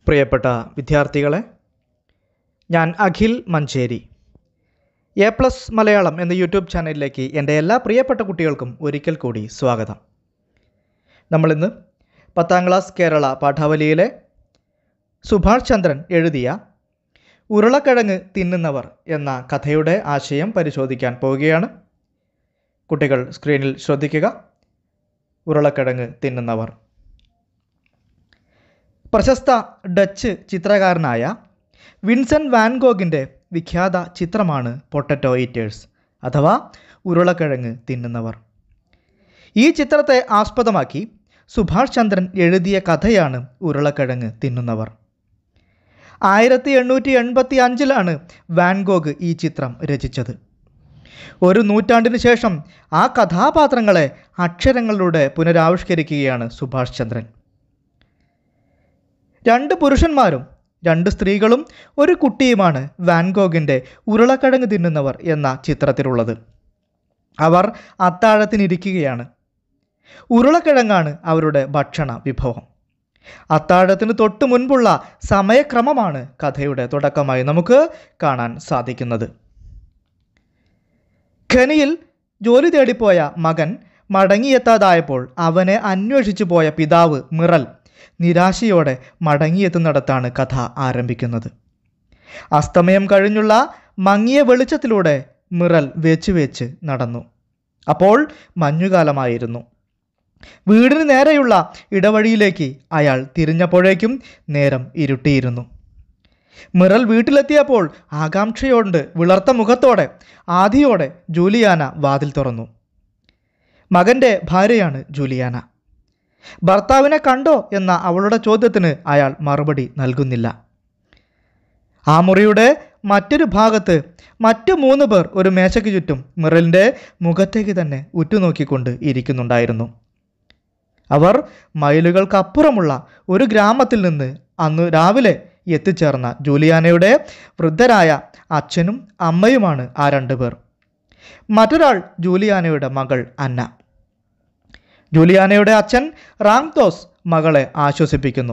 പ്രിയപ്പെട്ട വിദ്യാർത്ഥികളെ ഞാൻ അഖിൽ മഞ്ചേരി എ പ്ലസ് മലയാളം എന്ന യൂട്യൂബ് ചാനലിലേക്ക് എൻ്റെ എല്ലാ പ്രിയപ്പെട്ട കുട്ടികൾക്കും ഒരിക്കൽ കൂടി സ്വാഗതം നമ്മളിന്ന് പത്താം ക്ലാസ് കേരള പാഠാവലിയിലെ സുഭാഷ് ചന്ദ്രൻ എഴുതിയ ഉരുളക്കിഴങ്ങ് തിന്നുന്നവർ എന്ന കഥയുടെ ആശയം പരിശോധിക്കാൻ പോവുകയാണ് കുട്ടികൾ സ്ക്രീനിൽ ശ്രദ്ധിക്കുക ഉരുളക്കിഴങ്ങ് തിന്നുന്നവർ പ്രശസ്ത ഡച്ച് ചിത്രകാരനായ വിൻസെൻ്റ് വാൻഗോഗിൻ്റെ വിഖ്യാത ചിത്രമാണ് പൊട്ടറ്റോ ഈറ്റേഴ്സ് അഥവാ ഉരുളക്കിഴങ്ങ് തിന്നുന്നവർ ഈ ചിത്രത്തെ ആസ്പദമാക്കി സുഭാഷ് ചന്ദ്രൻ എഴുതിയ കഥയാണ് ഉരുളക്കിഴങ്ങ് തിന്നുന്നവർ ആയിരത്തി എണ്ണൂറ്റി എൺപത്തി അഞ്ചിലാണ് വാൻഗോഗ് ഈ ചിത്രം രചിച്ചത് ഒരു നൂറ്റാണ്ടിന് ശേഷം ആ കഥാപാത്രങ്ങളെ അക്ഷരങ്ങളിലൂടെ പുനരാവിഷ്കരിക്കുകയാണ് സുഭാഷ് ചന്ദ്രൻ രണ്ട് പുരുഷന്മാരും രണ്ട് സ്ത്രീകളും ഒരു കുട്ടിയുമാണ് വാൻഗോഗിൻ്റെ ഉരുളക്കിഴങ്ങ് തിന്നുന്നവർ എന്ന ചിത്രത്തിലുള്ളത് അവർ അത്താഴത്തിനിരിക്കുകയാണ് ഉരുളക്കിഴങ്ങാണ് അവരുടെ ഭക്ഷണ വിഭവം അത്താഴത്തിന് തൊട്ട് മുൻപുള്ള സമയക്രമമാണ് കഥയുടെ തുടക്കമായി നമുക്ക് കാണാൻ സാധിക്കുന്നത് ഖനിയിൽ ജോലി തേടിപ്പോയ മകൻ മടങ്ങിയെത്താതായപ്പോൾ അവനെ അന്വേഷിച്ചു പോയ പിതാവ് മിറൽ നിരാശയോടെ മടങ്ങിയെത്തുന്നിടത്താണ് കഥ ആരംഭിക്കുന്നത് അസ്തമയം കഴിഞ്ഞുള്ള മങ്ങിയ വെളിച്ചത്തിലൂടെ മിറൽ വെച്ച് വെച്ച് നടന്നു അപ്പോൾ മഞ്ഞുകാലമായിരുന്നു വീടിന് നേരെയുള്ള ഇടവഴിയിലേക്ക് അയാൾ തിരിഞ്ഞപ്പോഴേക്കും നേരം ഇരുട്ടിയിരുന്നു മിറൽ വീട്ടിലെത്തിയപ്പോൾ ആകാംക്ഷയോണ്ട് വിളർത്ത മുഖത്തോടെ ആദിയോടെ ജൂലിയാന വാതിൽ തുറന്നു മകൻ്റെ ഭാര്യയാണ് ജൂലിയാന ഭർത്താവിനെ കണ്ടോ എന്ന അവളുടെ ചോദ്യത്തിന് അയാൾ മറുപടി നൽകുന്നില്ല ആ മുറിയുടെ മറ്റൊരു ഭാഗത്ത് മറ്റു മൂന്ന് പേർ ഒരു മേശയ്ക്ക് ചുറ്റും മിറലിൻ്റെ മുഖത്തേക്ക് തന്നെ ഉറ്റുനോക്കിക്കൊണ്ട് ഇരിക്കുന്നുണ്ടായിരുന്നു അവർ മൈലുകൾക്കപ്പുറമുള്ള ഒരു ഗ്രാമത്തിൽ നിന്ന് അന്ന് രാവിലെ എത്തിച്ചേർന്ന ജൂലിയാനയുടെ വൃദ്ധരായ അച്ഛനും അമ്മയുമാണ് ആ രണ്ടു പേർ മറ്റൊരാൾ ജൂലിയാനയുടെ മകൾ അന്ന ജൂലിയാനയുടെ അച്ഛൻ റാംതോസ് മകളെ ആശ്വസിപ്പിക്കുന്നു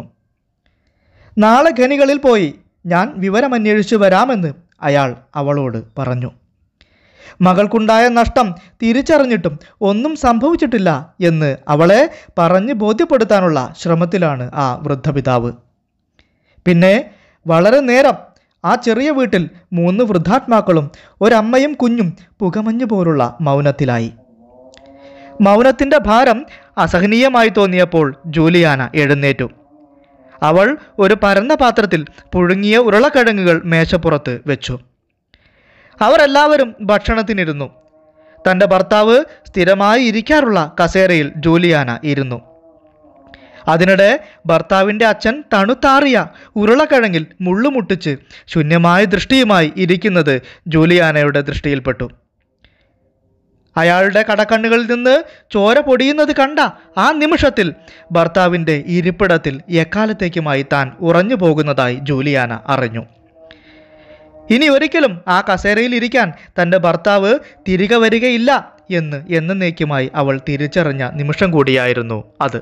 നാളെ ഖനികളിൽ പോയി ഞാൻ വിവരമന്വേഷിച്ചു വരാമെന്ന് അയാൾ അവളോട് പറഞ്ഞു മകൾക്കുണ്ടായ നഷ്ടം തിരിച്ചറിഞ്ഞിട്ടും ഒന്നും സംഭവിച്ചിട്ടില്ല എന്ന് അവളെ പറഞ്ഞ് ബോധ്യപ്പെടുത്താനുള്ള ശ്രമത്തിലാണ് ആ വൃദ്ധപിതാവ് പിന്നെ വളരെ നേരം ആ ചെറിയ വീട്ടിൽ മൂന്ന് വൃദ്ധാത്മാക്കളും ഒരമ്മയും കുഞ്ഞും പുകമഞ്ഞു പോലുള്ള മൗനത്തിലായി മൗനത്തിൻ്റെ ഭാരം അസഹനീയമായി തോന്നിയപ്പോൾ ജൂലിയാന എഴുന്നേറ്റു അവൾ ഒരു പരന്ന പാത്രത്തിൽ പുഴുങ്ങിയ ഉരുളക്കിഴങ്ങുകൾ മേശപ്പുറത്ത് വെച്ചു അവരെല്ലാവരും ഭക്ഷണത്തിനിരുന്നു തൻ്റെ ഭർത്താവ് സ്ഥിരമായി ഇരിക്കാറുള്ള കസേരയിൽ ജൂലിയാന ഇരുന്നു അതിനിടെ ഭർത്താവിൻ്റെ അച്ഛൻ തണുത്താറിയ ഉരുളക്കിഴങ്ങിൽ മുള്ളുമുട്ടിച്ച് ശൂന്യമായ ദൃഷ്ടിയുമായി ഇരിക്കുന്നത് ജൂലിയാനയുടെ ദൃഷ്ടിയിൽപ്പെട്ടു അയാളുടെ കടക്കണ്ണുകളിൽ നിന്ന് ചോര പൊടിയുന്നത് കണ്ട ആ നിമിഷത്തിൽ ഭർത്താവിൻ്റെ ഇരിപ്പിടത്തിൽ എക്കാലത്തേക്കുമായി താൻ ഉറഞ്ഞു പോകുന്നതായി ജൂലിയാന അറിഞ്ഞു ഇനി ഒരിക്കലും ആ കസേരയിൽ ഇരിക്കാൻ തൻ്റെ ഭർത്താവ് തിരികെ വരികയില്ല എന്ന് എന്നേക്കുമായി അവൾ തിരിച്ചറിഞ്ഞ നിമിഷം കൂടിയായിരുന്നു അത്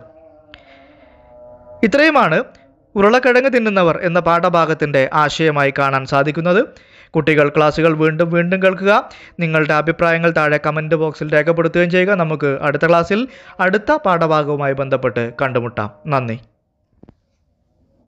ഇത്രയുമാണ് ഉരുളക്കിഴങ്ങ് തിന്നുന്നവർ എന്ന പാഠഭാഗത്തിൻ്റെ ആശയമായി കാണാൻ സാധിക്കുന്നത് കുട്ടികൾ ക്ലാസ്സുകൾ വീണ്ടും വീണ്ടും കേൾക്കുക നിങ്ങളുടെ അഭിപ്രായങ്ങൾ താഴെ കമൻറ്റ് ബോക്സിൽ രേഖപ്പെടുത്തുകയും ചെയ്യുക നമുക്ക് അടുത്ത ക്ലാസ്സിൽ അടുത്ത പാഠഭാഗവുമായി ബന്ധപ്പെട്ട് കണ്ടുമുട്ടാം നന്ദി